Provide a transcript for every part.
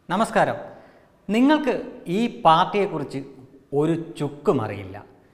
നമസ്കാരം നിങ്ങൾക്ക് ഈ പാർട്ടിയെക്കുറിച്ച് ഒരു ചുക്കും അറിയില്ല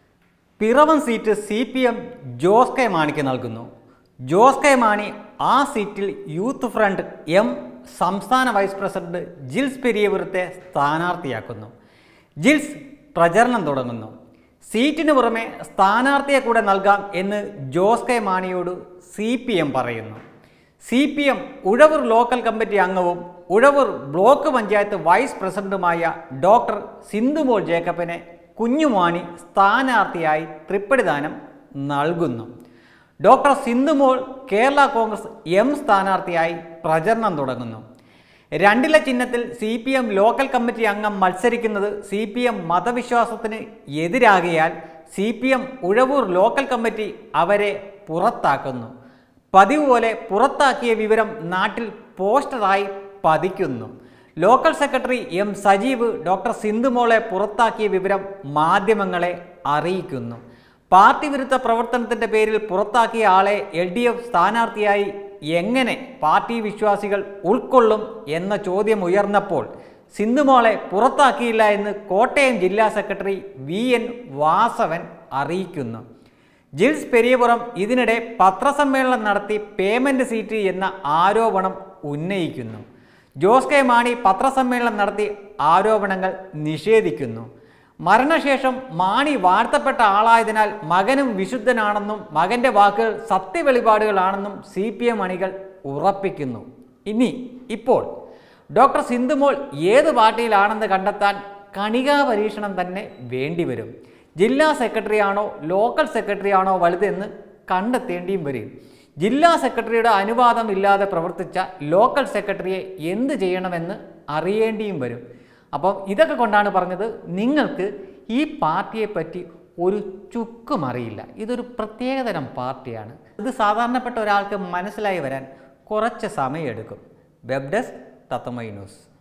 Piravom seat C P M Jose K മാണിക്ക് നൽകുന്നു ജോസ് കെ മാണി ആ സീറ്റിൽ യൂത്ത് ഫ്രണ്ട് എം സംസ്ഥാന വൈസ് പ്രസിഡന്റ് ജിൽസ് പെരിയപുരത്തെ സ്ഥാനാർത്ഥിയാക്കുന്നു ജിൽസ് പ്രചരണം തുടങ്ങുന്നു സീറ്റിന് പുറമെ സ്ഥാനാർത്ഥിയെ കൂടെ നൽകാം എന്ന് ജോസ് കെ മാണിയോട് സി പി എം പറയുന്നു C P M Uzhavoor local committee അംഗവും ഉഴവൂർ ബ്ലോക്ക് പഞ്ചായത്ത് വൈസ് പ്രസിഡന്റുമായ ഡോക്ടർ സിന്ധുമോൾ ജേക്കബിനെ കുഞ്ഞുമാണി സ്ഥാനാർത്ഥിയായി തൃപ്പടിദാനം നൽകുന്നു ഡോക്ടർ സിന്ധുമോൾ കേരള കോൺഗ്രസ് എം സ്ഥാനാർത്ഥിയായി പ്രചരണം തുടങ്ങുന്നു രണ്ടില ചിഹ്നത്തിൽ C P M local committee അംഗം മത്സരിക്കുന്നത് സി പി എം മതവിശ്വാസത്തിന് എതിരാകിയാൽ C P M Uzhavoor local committee അവരെ പുറത്താക്കുന്നു പതിവ് പോലെ പുറത്താക്കിയ വിവരം നാട്ടിൽ പോസ്റ്ററായി പതിക്കുന്നു local secretary M Sajeev doctor സിന്ധുമോളെ പുറത്താക്കിയ വിവരം മാധ്യമങ്ങളെ അറിയിക്കുന്നു പാർട്ടി വിരുദ്ധ പ്രവർത്തനത്തിന്റെ പേരിൽ പുറത്താക്കിയ ആളെ എൽ ഡി എഫ് സ്ഥാനാർത്ഥിയായി എങ്ങനെ പാർട്ടി വിശ്വാസികൾ ഉൾക്കൊള്ളും എന്ന ചോദ്യം ഉയർന്നപ്പോൾ സിന്ധുമോളെ പുറത്താക്കിയില്ല എന്ന് കോട്ടയം ജില്ലാ സെക്രട്ടറി വി എൻ വാസവൻ അറിയിക്കുന്നു ജിൽസ് പെരിയപുറം ഇതിനിടെ പത്രസമ്മേളനം നടത്തി പേയ്മെന്റ് സീറ്റ് എന്ന ആരോപണം ഉന്നയിക്കുന്നു ജോസ് കെ മാണി പത്രസമ്മേളനം നടത്തി ആരോപണങ്ങൾ നിഷേധിക്കുന്നു മരണശേഷം മാണി വാഴ്ത്തപ്പെട്ട ആളായതിനാൽ മകനും വിശുദ്ധനാണെന്നും മകന്റെ വാക്കുകൾ സത്യവെളിപാടുകളാണെന്നും സി പി എം അണികൾ ഉറപ്പിക്കുന്നു ഇനി ഇപ്പോൾ ഡോക്ടർ സിന്ധുമോൾ ഏത് പാർട്ടിയിലാണെന്ന് കണ്ടെത്താൻ കണികാ പരീക്ഷണം തന്നെ വേണ്ടിവരും ജില്ലാ സെക്രട്ടറി ആണോ ലോക്കൽ സെക്രട്ടറി ആണോ വലുതെന്ന് കണ്ടെത്തേണ്ടിയും വരും ജില്ലാ സെക്രട്ടറിയുടെ അനുവാദം ഇല്ലാതെ പ്രവർത്തിച്ച ലോക്കൽ സെക്രട്ടറിയെ എന്ത് ചെയ്യണമെന്ന് അറിയേണ്ടിയും വരും അപ്പം ഇതൊക്കെ കൊണ്ടാണ് പറഞ്ഞത് നിങ്ങൾക്ക് ഈ പാർട്ടിയെ പറ്റി ഒരു ചുക്കും അറിയില്ല ഇതൊരു പ്രത്യേകതരം പാർട്ടിയാണ് ഇത് സാധാരണപ്പെട്ട ഒരാൾക്ക് മനസ്സിലായി വരാൻ കുറച്ച് സമയമെടുക്കും വെബ് ഡെസ്ക് തത്തമൈ ന്യൂസ്